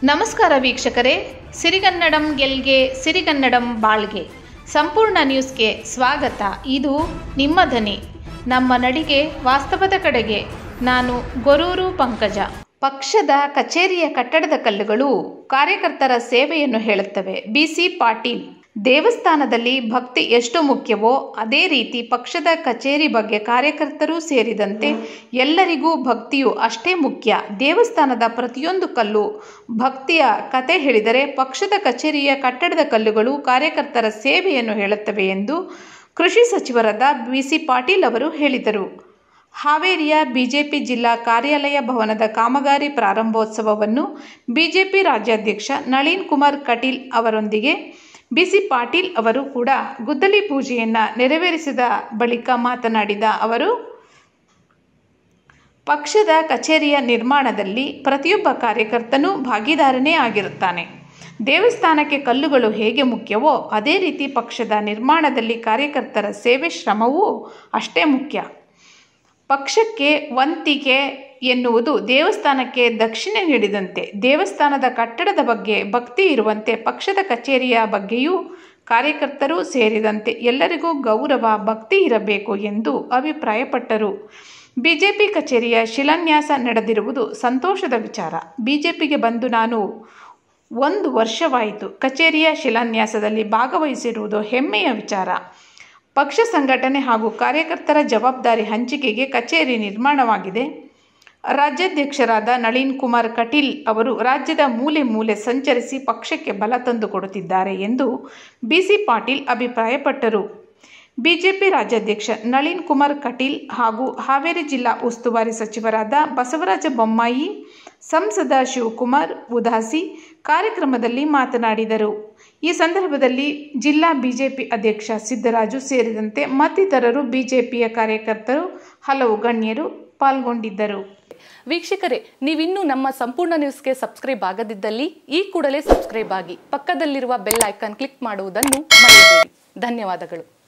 ನಮಸ್ಕಾರ ವೀಕ್ಷಕರೇ ಸಿರಿಗನ್ನಡಂ ಗೆಲ್ಗೆ ಸಿರಿಗನ್ನಡಂ ಬಾಳ್ಗೆ ಸಂಪೂರ್ಣ ನ್ಯೂಸ್ಗೆ ಸ್ವಾಗತ ಇದು ನಿಮ್ಮ ಧ್ವನಿ ನಮ್ಮ ನಡಿಗೆ ವಾಸ್ತವದ ಕಡೆಗೆ ನಾನು ಗೊರೂರು ಪಂಕಜ ಪಕ್ಷದ ಕಚೇರಿಯ ಕಟ್ಟಡದ ಕಲ್ಲುಗಳು ಕಾರ್ಯಕರ್ತರ ಸೇವೆಯನ್ನು ಹೇಳುತ್ತವೆ ಬಿಸಿ ಪಾಟೀಲ್ ದೇವಸ್ಥಾನದಲ್ಲಿ ಭಕ್ತಿ ಎಷ್ಟು ಮುಖ್ಯವೋ ಅದೇ ರೀತಿ ಪಕ್ಷದ ಕಚೇರಿ ಬಗ್ಗೆ ಕಾರ್ಯಕರ್ತರೂ ಸೇರಿದಂತೆ ಎಲ್ಲರಿಗೂ ಭಕ್ತಿಯು ಅಷ್ಟೇ ಮುಖ್ಯ ದೇವಸ್ಥಾನದ ಪ್ರತಿಯೊಂದು ಕಲ್ಲು ಭಕ್ತಿಯ ಕತೆ ಹೇಳಿದರೆ ಪಕ್ಷದ ಕಚೇರಿಯ ಕಟ್ಟಡದ ಕಲ್ಲುಗಳು ಕಾರ್ಯಕರ್ತರ ಸೇವೆಯನ್ನು ಹೇಳುತ್ತವೆ ಎಂದು ಕೃಷಿ ಸಚಿವರಾದ ಬಿ ಸಿ ಪಾಟೀಲ್ ಅವರು ಹೇಳಿದರು ಹಾವೇರಿಯ ಬಿಜೆಪಿ ಜಿಲ್ಲಾ ಕಾರ್ಯಾಲಯ ಭವನದ ಕಾಮಗಾರಿ ಪ್ರಾರಂಭೋತ್ಸವವನ್ನು ಬಿಜೆಪಿ ರಾಜ್ಯಾಧ್ಯಕ್ಷ ನಳಿನ್ ಕುಮಾರ್ ಕಟೀಲ್ ಅವರೊಂದಿಗೆ ಬಿಸಿ ಪಾಟೀಲ್ ಅವರು ಕೂಡ ಗುದ್ದಲಿ ಪೂಜೆಯನ್ನು ನೆರವೇರಿಸಿದ ಬಳಿಕ ಮಾತನಾಡಿದ ಅವರು ಪಕ್ಷದ ಕಚೇರಿಯ ನಿರ್ಮಾಣದಲ್ಲಿ ಪ್ರತಿಯೊಬ್ಬ ಕಾರ್ಯಕರ್ತನೂ ಭಾಗಿದಾರನೇ ಆಗಿರುತ್ತಾನೆ ದೇವಸ್ಥಾನಕ್ಕೆ ಕಲ್ಲುಗಳು ಹೇಗೆ ಮುಖ್ಯವೋ ಅದೇ ರೀತಿ ಪಕ್ಷದ ನಿರ್ಮಾಣದಲ್ಲಿ ಕಾರ್ಯಕರ್ತರ ಸೇವೆ ಶ್ರಮವೂ ಅಷ್ಟೇ ಮುಖ್ಯ ಪಕ್ಷಕ್ಕೆ ವಂತಿಗೆ ಎನ್ನುವುದು ದೇವಸ್ಥಾನಕ್ಕೆ ದಕ್ಷಿಣೆ ನೀಡಿದಂತೆ ದೇವಸ್ಥಾನದ ಕಟ್ಟಡದ ಬಗ್ಗೆ ಭಕ್ತಿ ಇರುವಂತೆ ಪಕ್ಷದ ಕಚೇರಿಯ ಬಗ್ಗೆಯೂ ಕಾರ್ಯಕರ್ತರೂ ಸೇರಿದಂತೆ ಎಲ್ಲರಿಗೂ ಗೌರವ ಭಕ್ತಿ ಇರಬೇಕು ಎಂದು ಅಭಿಪ್ರಾಯಪಟ್ಟರು ಬಿಜೆಪಿ ಕಚೇರಿಯ ಶಿಲಾನ್ಯಾಸ ನಡೆದಿರುವುದು ಸಂತೋಷದ ವಿಚಾರ ಬಿಜೆಪಿಗೆ ಬಂದು ನಾನು ಒಂದು ವರ್ಷವಾಯಿತು ಕಚೇರಿಯ ಶಿಲಾನ್ಯಾಸದಲ್ಲಿ ಭಾಗವಹಿಸಿರುವುದು ಹೆಮ್ಮೆಯ ವಿಚಾರ ಪಕ್ಷ ಸಂಘಟನೆ ಹಾಗೂ ಕಾರ್ಯಕರ್ತರ ಜವಾಬ್ದಾರಿ ಹಂಚಿಕೆಗೆ ಕಚೇರಿ ನಿರ್ಮಾಣವಾಗಿದೆ ರಾಜ್ಯಾಧ್ಯಕ್ಷರಾದ ನಳಿನ್ ಕುಮಾರ್ ಕಟೀಲ್ ಅವರು ರಾಜ್ಯದ ಮೂಲೆ ಮೂಲೆ ಸಂಚರಿಸಿ ಪಕ್ಷಕ್ಕೆ ಬಲ ತಂದು ಕೊಡುತ್ತಿದ್ದಾರೆ ಎಂದು ಬಿಸಿ ಪಾಟೀಲ್ ಅಭಿಪ್ರಾಯಪಟ್ಟರು ಬಿಜೆಪಿ ರಾಜ್ಯಾಧ್ಯಕ್ಷ ನಳಿನ್ ಕುಮಾರ್ ಕಟೀಲ್ ಹಾಗೂ ಹಾವೇರಿ ಜಿಲ್ಲಾ ಉಸ್ತುವಾರಿ ಸಚಿವರಾದ ಬಸವರಾಜ ಬೊಮ್ಮಾಯಿ ಸಂಸದ ಶಿವಕುಮಾರ್ ಉದಾಸಿ ಕಾರ್ಯಕ್ರಮದಲ್ಲಿ ಮಾತನಾಡಿದರು ಈ ಸಂದರ್ಭದಲ್ಲಿ ಜಿಲ್ಲಾ ಬಿಜೆಪಿ ಅಧ್ಯಕ್ಷ ಸಿದ್ದರಾಜು ಸೇರಿದಂತೆ ಮತ್ತಿತರರು ಬಿಜೆಪಿಯ ಕಾರ್ಯಕರ್ತರು ಹಲವು ಗಣ್ಯರು ಪಾಲ್ಗೊಂಡಿದ್ದರು ವೀಕ್ಷಕರೇ ನೀವಿನ್ನೂ ನಮ್ಮ ಸಂಪೂರ್ಣ ನ್ಯೂಸ್ಗೆ ಸಬ್ಸ್ಕ್ರೈಬ್ ಆಗದಿದ್ದಲ್ಲಿ ಈ ಕೂಡಲೇ ಸಬ್ಸ್ಕ್ರೈಬ್ ಆಗಿ ಪಕ್ಕದಲ್ಲಿರುವ ಬೆಲ್ ಐಕಾನ್ ಕ್ಲಿಕ್ ಮಾಡುವುದನ್ನು ಮರೆಯಬೇಡಿ ಧನ್ಯವಾದಗಳು